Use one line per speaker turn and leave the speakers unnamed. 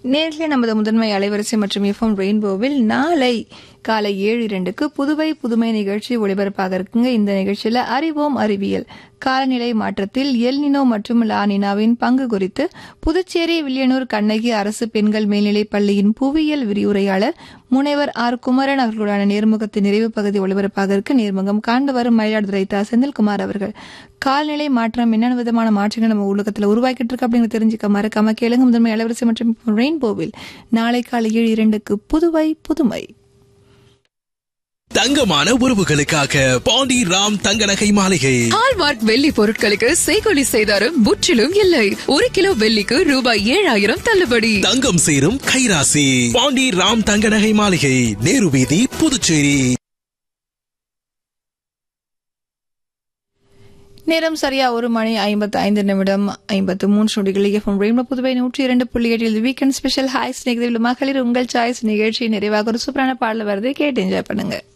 நேரிலே நமது முதன்மை அலைவரிசை மற்றும் எஃப்எம் ரெயின்போவில் நாளை காலை ஏழு இரண்டுக்கு புதுவை புதுமை நிகழ்ச்சி ஒளிபரப்பாக இருக்குங்க இந்த நிகழ்ச்சியில அறிவோம் அறிவியல் காலநிலை மாற்றத்தில் எல்னினோ மற்றும் லானினாவின் பங்கு குறித்து புதுச்சேரி வில்லியனூர் கண்ணகி அரசு பெண்கள் மேல்நிலைப் பள்ளியின் புவியியல் விரிவுரையாளர் முனைவர் ஆர் குமரன் அவர்களுடான நேர்முகத்தின் நிறைவு பகுதி ஒளிபரப்பாக இருக்கு நேர்முகம் காண்டு வரும் மயிலாடுதுறை தா செந்தில்குமார் அவர்கள் கால்நிலை மாற்றம் என்னென்ன விதமான மாற்றங்கள் நம்ம உலகத்தில் உருவாக்கிட்டு இருக்கு அப்படிங்கிறது தெரிஞ்சுக்க மறக்காம கேளுங்க முதன்மை அலைவரிசை மற்றும் ரெயின்போவில் நாளை காலை ஏழு இரண்டுக்கு புதுவை புதுமை
தங்கமான உறவுகளுக்காக பாண்டி ராம் தங்க நகை மாளிகை
ஹால்மார்க் வெள்ளி பொருட்களுக்கு செய்கொலி செய்தாரும் முற்றிலும் இல்லை ஒரு கிலோ வெள்ளிக்கு ரூபாய் ஏழாயிரம் தள்ளுபடி
தங்கம் சேரும் கைராசி பாண்டி ராம் தங்க நகை மாளிகை நேரு வீதி புதுச்சேரி
நேரம் சரியா ஒரு மணி ஐம்பத்து ஐந்து நிமிடம் ஐம்பத்து மூன்று நொடிகள் எஃப்எம் ரெயின்போ புதுவை நூற்றி இரண்டு புள்ளி எட்டில் வீக்கெண்ட் ஸ்பெஷல் ஹாய் ஸ்நேகிதில் மகளிர் உங்கள் சாய்ஸ் நிகழ்ச்சி நிறைவாக ஒரு சூப்பரான பாடல் வருது கேட்டு என்ஜாய் பண்ணுங்க